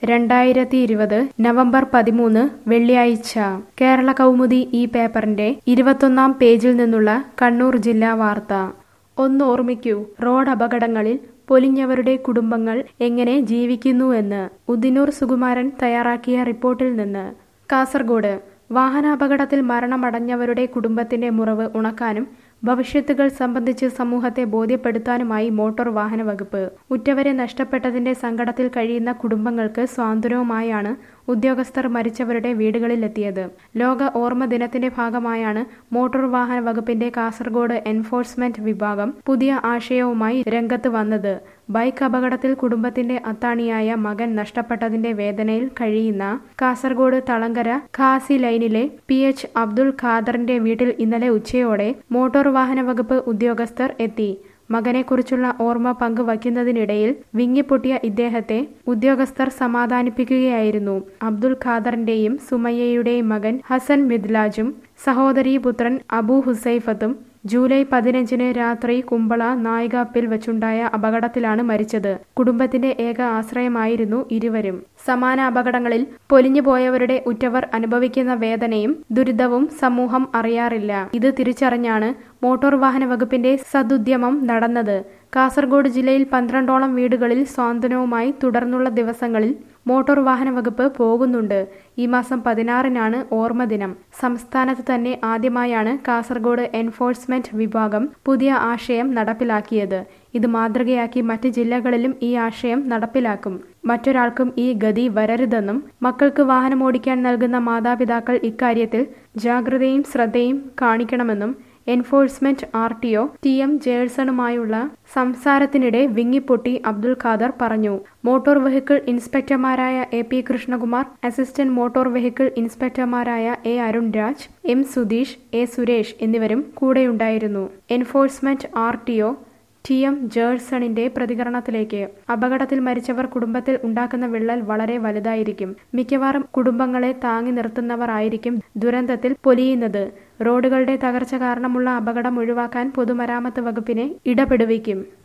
രണ്ടായിരത്തി ഇരുപത് നവംബർ പതിമൂന്ന് വെള്ളിയാഴ്ച കേരള കൗമുദി ഈ പേപ്പറിന്റെ ഇരുപത്തൊന്നാം പേജിൽ നിന്നുള്ള കണ്ണൂർ ജില്ലാ വാർത്ത ഒന്ന് ഓർമ്മിക്കൂ റോഡ് അപകടങ്ങളിൽ പൊലിഞ്ഞവരുടെ കുടുംബങ്ങൾ എങ്ങനെ ജീവിക്കുന്നുവെന്ന് ഉദിനൂർ സുകുമാരൻ തയ്യാറാക്കിയ റിപ്പോർട്ടിൽ നിന്ന് കാസർഗോഡ് വാഹനാപകടത്തിൽ മരണമടഞ്ഞവരുടെ കുടുംബത്തിന്റെ മുറിവ് ഉണക്കാനും ഭവിഷ്യത്തുകൾ സംബന്ധിച്ച് സമൂഹത്തെ ബോധ്യപ്പെടുത്താനുമായി മോട്ടോർ വാഹന വകുപ്പ് ഉറ്റവരെ നഷ്ടപ്പെട്ടതിന്റെ സങ്കടത്തിൽ കഴിയുന്ന കുടുംബങ്ങൾക്ക് സ്വാതന്ത്ര്യവുമായാണ് ഉദ്യോഗസ്ഥർ മരിച്ചവരുടെ വീടുകളിലെത്തിയത് ലോക ഓർമ്മ ദിനത്തിന്റെ ഭാഗമായാണ് മോട്ടോർ വാഹന വകുപ്പിന്റെ കാസർഗോഡ് എൻഫോഴ്സ്മെന്റ് വിഭാഗം പുതിയ ആശയവുമായി രംഗത്ത് വന്നത് ബൈക്ക് അപകടത്തിൽ കുടുംബത്തിന്റെ അത്താണിയായ മകൻ നഷ്ടപ്പെട്ടതിന്റെ വേദനയിൽ കഴിയുന്ന കാസർഗോഡ് തളങ്കര ഖാസി ലൈനിലെ പി എച്ച് അബ്ദുൾ ഖാദറിന്റെ വീട്ടിൽ ഇന്നലെ ഉച്ചയോടെ മോട്ടോർ വാഹന വകുപ്പ് ഉദ്യോഗസ്ഥർ എത്തി മകനെക്കുറിച്ചുള്ള ഓർമ്മ പങ്കുവയ്ക്കുന്നതിനിടയിൽ വിങ്ങിപ്പൊട്ടിയ ഇദ്ദേഹത്തെ ഉദ്യോഗസ്ഥർ സമാധാനിപ്പിക്കുകയായിരുന്നു അബ്ദുൽ ഖാദറിന്റെയും സുമയ്യയുടെയും മകൻ ഹസൻ മിദ്ലാജും സഹോദരീ പുത്രൻ അബു ഹുസൈഫത്തും ജൂലൈ പതിനഞ്ചിന് രാത്രി കുമ്പള നായികാപ്പിൽ വെച്ചുണ്ടായ അപകടത്തിലാണ് മരിച്ചത് കുടുംബത്തിന്റെ ഏക ആശ്രയമായിരുന്നു ഇരുവരും സമാന അപകടങ്ങളിൽ പൊലിഞ്ഞുപോയവരുടെ ഉറ്റവർ അനുഭവിക്കുന്ന വേദനയും ദുരിതവും സമൂഹം അറിയാറില്ല ഇത് തിരിച്ചറിഞ്ഞാണ് മോട്ടോർ വാഹന വകുപ്പിന്റെ സദുദ്യമം നടന്നത് കാസർഗോഡ് ജില്ലയിൽ പന്ത്രണ്ടോളം വീടുകളിൽ സ്വാന്തനവുമായി തുടർന്നുള്ള ദിവസങ്ങളിൽ മോട്ടോർ വാഹന വകുപ്പ് പോകുന്നുണ്ട് ഈ മാസം പതിനാറിനാണ് ഓർമ്മ ദിനം സംസ്ഥാനത്ത് തന്നെ ആദ്യമായാണ് കാസർഗോഡ് എൻഫോഴ്സ്മെന്റ് വിഭാഗം പുതിയ ആശയം നടപ്പിലാക്കിയത് ഇത് മാതൃകയാക്കി മറ്റ് ജില്ലകളിലും ഈ ആശയം നടപ്പിലാക്കും മറ്റൊരാൾക്കും ഈ ഗതി വരരുതെന്നും മക്കൾക്ക് വാഹനമോടിക്കാൻ നൽകുന്ന മാതാപിതാക്കൾ ഇക്കാര്യത്തിൽ ജാഗ്രതയും ശ്രദ്ധയും കാണിക്കണമെന്നും enforcement R T O T M ജേഴ്സണുമായുള്ള സംസാരത്തിനിടെ വിങ്ങിപ്പൊട്ടി അബ്ദുൽ ഖാദർ പറഞ്ഞു മോട്ടോർ വെഹിക്കിൾ ഇൻസ്പെക്ടർമാരായ A P Krishnakumar assistant motor vehicle ഇൻസ്പെക്ടർമാരായ A Arun Raj M Sudheesh A Suresh എന്നിവരും കൂടെയുണ്ടായിരുന്നു enforcement R T O T M ജേഴ്സണിന്റെ പ്രതികരണത്തിലേക്ക് അപകടത്തിൽ മരിച്ചവർ കുടുംബത്തിൽ ഉണ്ടാക്കുന്ന വിള്ളൽ വളരെ വലുതായിരിക്കും മിക്കവാറും കുടുംബങ്ങളെ താങ്ങി നിർത്തുന്നവർ ആയിരിക്കും ദുരന്തത്തിൽ പൊലിയുന്നത് റോഡുകളുടെ തകർച്ച കാരണമുള്ള അപകടം ഒഴിവാക്കാൻ പൊതുമരാമത്ത് വകുപ്പിനെ ഇടപെടുവിക്കും